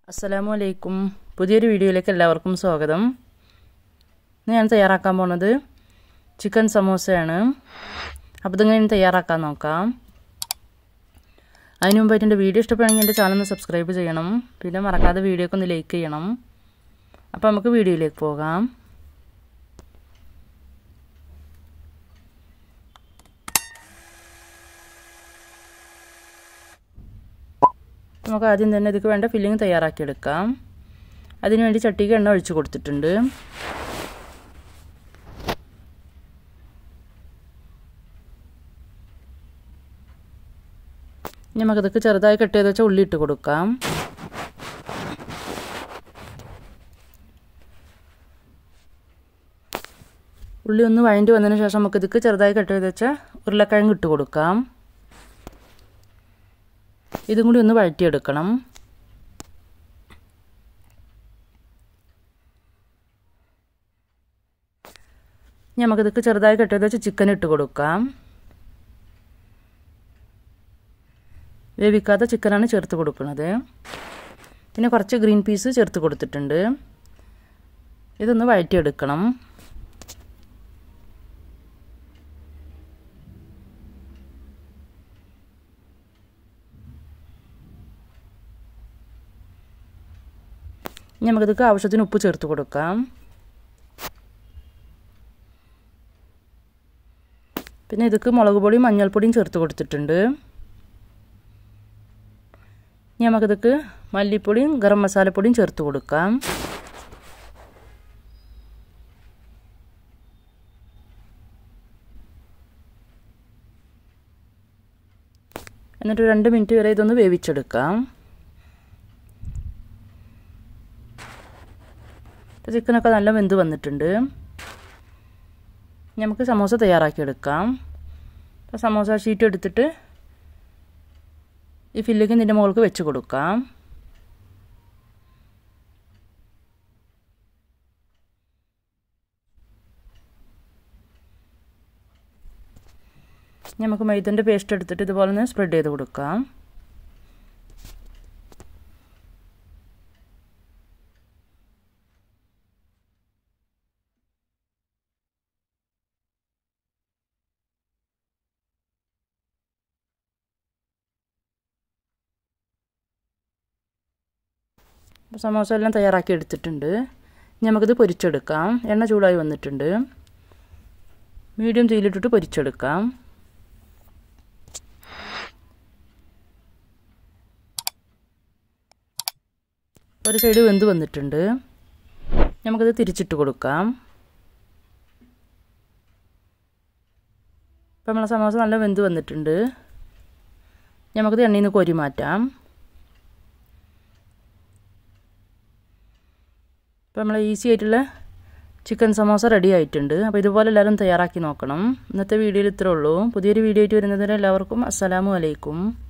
അസ്സലാമു അലൈക്കും പുതിയൊരു വീഡിയോയിലേക്ക് എല്ലാവർക്കും സ്വാഗതം ഇന്ന് ഞാൻ തയ്യാറാക്കാൻ പോണത് ചിക്കൻ സമോസയാണ് അപ്പോൾ ഇതിങ്ങനെ തയ്യാറാക്കാൻ നോക്കാം അതിന് മുമ്പായിട്ട് എൻ്റെ വീഡിയോ ഇഷ്ടപ്പെടുകയാണെങ്കിൽ എൻ്റെ ചാനൽ ഒന്ന് സബ്സ്ക്രൈബ് ചെയ്യണം പിന്നെ മറക്കാതെ വീഡിയോക്ക് ഒന്ന് ലൈക്ക് ചെയ്യണം അപ്പോൾ നമുക്ക് വീഡിയോയിലേക്ക് പോകാം നമുക്ക് ആദ്യം തന്നെ ഇതിക്ക് വേണ്ട ഫില്ലിങ് തയ്യാറാക്കിയെടുക്കാം അതിനുവേണ്ടി ചട്ടിക്ക് എണ്ണ ഒഴിച്ചു കൊടുത്തിട്ടുണ്ട് നമുക്കിതൊക്കെ ചെറുതായി കട്ട് ചെയ്ത് വെച്ചാൽ ഉള്ളി ഇട്ട് കൊടുക്കാം ഉള്ളി ഒന്ന് വഴണ്ടി വന്നതിന് ശേഷം നമുക്ക് ഇതിക്ക് ചെറുതായി കട്ട് ചെയ്ത് വെച്ചാൽ ഉരുളക്കിഴങ്ങ് ഇട്ട് കൊടുക്കാം ഇതും കൂടി ഒന്ന് വഴറ്റിയെടുക്കണം നമുക്കിതൊക്കെ ചെറുതായി കട്ട് ചെയ്ത് വെച്ച് ചിക്കൻ ഇട്ട് കൊടുക്കാം വേവിക്കാത്ത ചിക്കനാണ് ചേർത്ത് കൊടുക്കുന്നത് പിന്നെ കുറച്ച് ഗ്രീൻ പീസ് ചേർത്ത് കൊടുത്തിട്ടുണ്ട് ഇതൊന്ന് വഴറ്റിയെടുക്കണം ഇനി നമുക്കിതൊക്കെ ആവശ്യത്തിന് ഉപ്പ് ചേർത്ത് കൊടുക്കാം പിന്നെ ഇതൊക്കെ മുളക് പൊടിയും മഞ്ഞൾപ്പൊടിയും ചേർത്ത് കൊടുത്തിട്ടുണ്ട് ഇനി നമുക്കിതൊക്കെ മല്ലിപ്പൊടിയും ഗരം മസാലപ്പൊടിയും ചേർത്ത് കൊടുക്കാം എന്നിട്ട് രണ്ട് മിനിറ്റ് വരെ ഇതൊന്ന് വേവിച്ചെടുക്കാം ചിക്കനൊക്കെ നല്ല വെന്ത് വന്നിട്ടുണ്ട് നമുക്ക് സമോസ തയ്യാറാക്കിയെടുക്കാം അപ്പോൾ സമോസ ഷീറ്റ് എടുത്തിട്ട് ഈ ഫില്ലിങ് ഇതിൻ്റെ മുകൾക്ക് വെച്ച് കൊടുക്കാം നമുക്ക് മൈദൻ്റെ പേസ്റ്റ് എടുത്തിട്ട് ഇതുപോലെ ഒന്ന് സ്പ്രെഡ് ചെയ്ത് കൊടുക്കാം സമോസ എല്ലാം തയ്യാറാക്കി എടുത്തിട്ടുണ്ട് ഇനി നമുക്കിത് പൊരിച്ചെടുക്കാം എണ്ണ ചൂടായി വന്നിട്ടുണ്ട് മീഡിയം തീയിലിട്ടിട്ട് പൊരിച്ചെടുക്കാം ഒരു സൈഡ് വെന്ത് വന്നിട്ടുണ്ട് നമുക്കത് തിരിച്ചിട്ട് കൊടുക്കാം ഇപ്പം നമ്മളെ സമോസ നല്ല വെന്ത് വന്നിട്ടുണ്ട് നമുക്കത് എണ്ണയിൽ നിന്ന് കോരി മാറ്റാം അപ്പോൾ നമ്മൾ ഈസി ആയിട്ടുള്ള ചിക്കൻ സമോസ റെഡി ആയിട്ടുണ്ട് അപ്പോൾ ഇതുപോലെ എല്ലാവരും തയ്യാറാക്കി നോക്കണം ഇന്നത്തെ വീഡിയോയിൽ ഇത്രേ ഉള്ളൂ പുതിയൊരു വീഡിയോ ആയിട്ട് വരുന്നതിന് എല്ലാവർക്കും അസ്സലാമു അലൈക്കും